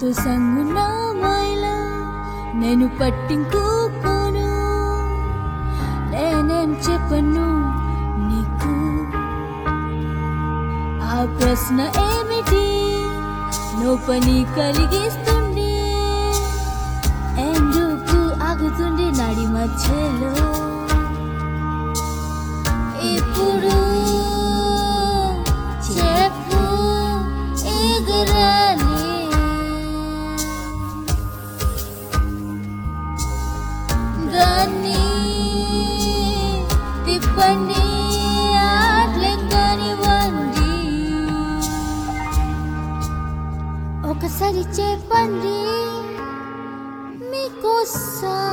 నీతో సంగున్నా మైలా నేను పట్టించుకోను నేనేం చెప్పను నీకు ఆ ప్రశ్న ఏమిటి నో పని కలిగిస్తుంది ఎందుకు ఆగుతుంది నడి మధ్యలో ఇప్పుడు చెప్పు ఎగరాలి దాన్ని తిప్పండి ఆటలెక్కనివ్వండి ఒకసారి చెప్పండి మీకోసం